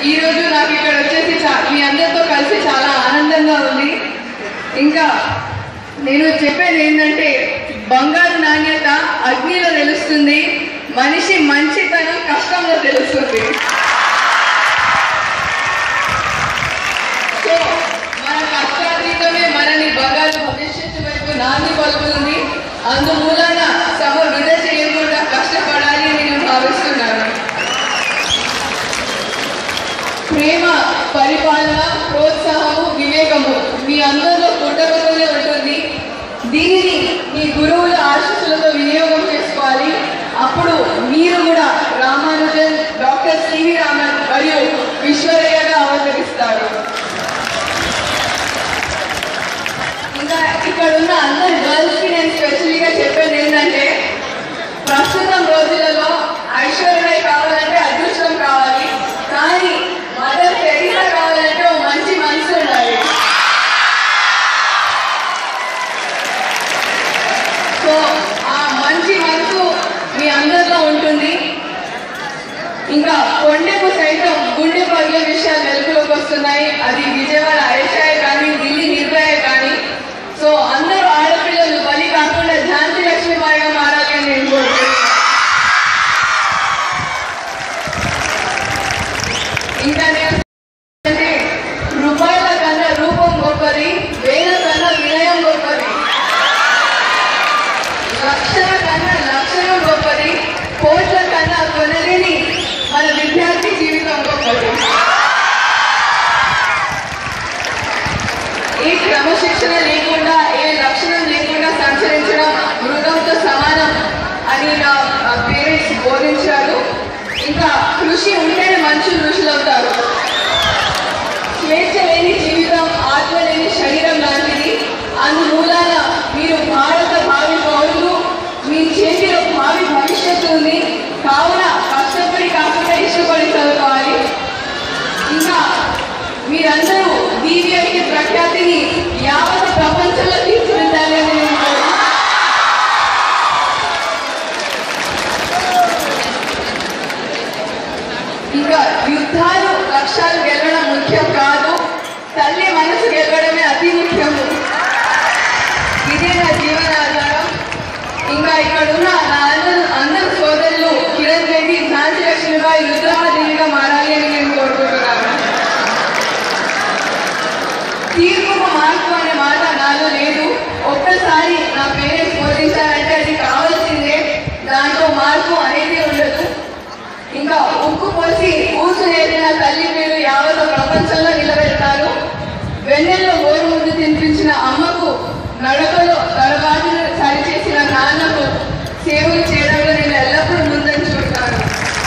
ఈ రోజు నాకు ఇక్కడ వచ్చేసి చా- మీ అందరితో కలిసి చాలా ఆనందంగా ఉంది ఇంకా నేను చెప్పేది ఏంటంటే బంగారు నాణ్యత అగ్నిలో తెలుస్తుంది మనిషి మంచితనం కష్టంలో తెలుస్తుంది సో మన కష్టాతీతమే మనని బంగారు భవిష్యత్తు వైపు నాంది పలుకుతుంది అందుమూలన సమ వృధ చేయకుండా కష్టపడాలి అని నేను భావిస్తున్నాను ప్రేమ పరిపాలన ప్రోత్సాహము వివేకము మీ అందరిలో పుట్టకతోనే ఉంటుంది దీనిని మీ గురువుల ఆశీస్సులతో వినియోగం చేసుకోవాలి అప్పుడు మీరు కూడా రామానుజన్ డాక్టర్ సివి రామన్ మరియు విశ్వరయ్యగా అవతరిస్తారు ఇంకా ఇక్కడ ఉన్న అందరు గర్ల్స్ కి నేను స్పెషల్గా చెప్పేది ఏంటంటే ప్రస్తుతం రోజులలో ఐశ్వర్య కావాలంటే అదృష్టం కావాలి కానీ మదర్ తెరీసా కావాలంటే ఓ మంచి మనసు ఉండాలి సో ఆ మంచి మనసు మీ అందరిలో ఉంటుంది ఇంకా కొండకు సైతం గుండె పగిలే విషయాలు వెలుగులోకి వస్తున్నాయి అది విజయవాడ ఐషాయ్ కానీ ఢిల్లీ నిర్భయ కానీ సో అందరూ ఆడపిల్లలు బలి కాకుండా ఝాన్సీ లక్ష్మీబాయిగా మారాలి అని నేను కోరుకుంటున్నాను ఇంకా నేను అంటే రూపాయల కన్నా రూపం గొప్పది వేల కన్నా వినయం గొప్పది లక్షల కన్నా లక్షణం గొప్పది కోట్ల కన్నా కొనలేని మన విద్యార్థి జీవితం గొప్పది ఈ క్రమశిక్షణ లేకుండా ఏ లక్షణం లేకుండా సంచరించడం మృగంతో సమానం అని నా పేరెంట్స్ బోధించారు ఇంకా కృషి ఉంటేనే మనుషులు ఋషులు అవుతారు స్వేచ్ఛ లేని జీవితం ఆత్మ లేని శరీరం లాంటిది అందుమూలాన మీరు భారత భావి పౌరులు మీ చేతిలో భావి భవిష్యత్తు ఉంది కావున కష్టపడి కాకుండా ఇష్టపడి చదువుకోవాలి ఇంకా మీరందరూ బీవీఐకి ప్రఖ్యాతిని యావత్ ప్రపంచంలో తీసుకెళ్తారని నేను కోరుకుంటున్నాను. ఇంకా యుద్ధాలు లక్ష్యాలు గెలవడం ముఖ్యం కాదు తల్లి మనసు గెలవడమే అతి ముఖ్యము ఇదే నా జీవన ఆధారం ఇంకా ఇక్కడ ఉన్న నా అందరు అందరు సోదరులు కిరణ్ రెడ్డి ఝాన్సీ లక్ష్మీబాయి రుద్రమాదేవిగా మారాలి అని నేను కోరుకుంటున్నాను తీర్పుకు మార్పు అనే మాట నాలో లేదు ఒక్కసారి నా పేరెంట్స్ బోధించారంటే అది కావాల్సిందే దాంట్లో మార్పు అనేది ఉండదు ఇంకా ఉక్కు పోసి ఊసు నేర్పిన తల్లి పేరు యావత ప్రపంచంలో నిలబెడతారు వెన్నెల్లో గోరు ముందు తినిపించిన అమ్మకు నడకలో తరబాటును సరిచేసిన నాన్నకు సేవలు చేయడంలో నేను ఎల్లప్పుడూ ముందంచుకుంటాను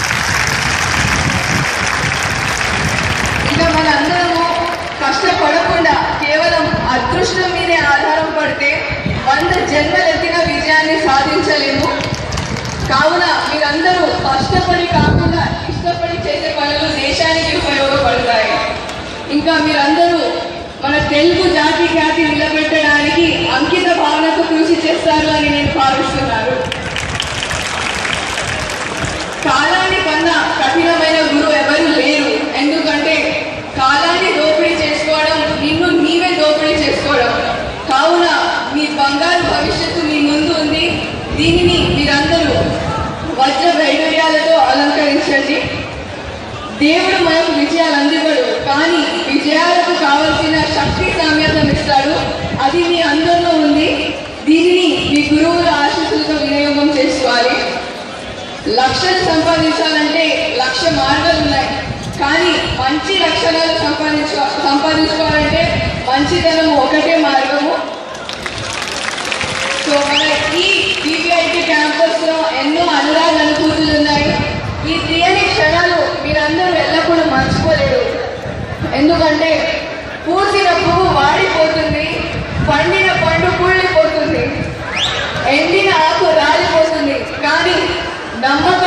ఇంకా మనందరము కష్టపడకుండా కేవలం అదృష్టం మీదే ఆధారం పడితే వంద జన్మలెత్తిన విజయాన్ని సాధించలేము కావున మీరందరూ కష్టపడి కాకుండా ఇష్టపడి చేసే పనులు దేశానికి ఉపయోగపడతాయి ఇంకా మీరందరూ మన తెలుగు జాతి ఖ్యాతి నిలబెట్టడానికి అంకిత భావనతో కృషి చేస్తారు అని నేను భావిస్తున్నాను కాలాన్ని కన్నా కఠినమైన గురువు ఎవరు లేరు ఎందుకంటే కాలాన్ని దోపిడీ చేసుకోవడం నిన్ను నీవే దోపిడీ చేసుకోవడం కావున మీ బంగారు భవిష్యత్తు మీ ముందు ఉంది దీనిని మీరందరూ వజ్ర వైడూర్యాలతో అలంకరించండి దేవుడు మనకు విజయాలు అందివ్వడు కానీ విజయాలకు కావలసిన శక్తి సామ్యతం ఇస్తాడు అది మీ అందరిలో ఉంది దీనిని మీ గురువుల ఆశీస్సులతో వినియోగం చేసుకోవాలి లక్షలు సంపాదించాలంటే లక్ష మార్గాలు ఉన్నాయి కానీ మంచి లక్షణాలు సంపాదించుకో సంపాదించుకోవాలంటే మంచితనం ఒకటే మార్గము సో మన ఈ బీబీఐటి క్యాంపస్ లో ఎన్నో అనురాగ అనుభూతులు ఉన్నాయి ఈ తీయని క్షణాలు మీరందరూ ఎల్లప్పుడూ మర్చిపోలేరు ఎందుకంటే పూసిన పువ్వు వాడిపోతుంది పండిన పండు కుళ్ళిపోతుంది ఎండిన ఆకు రాలిపోతుంది కానీ నమ్మకం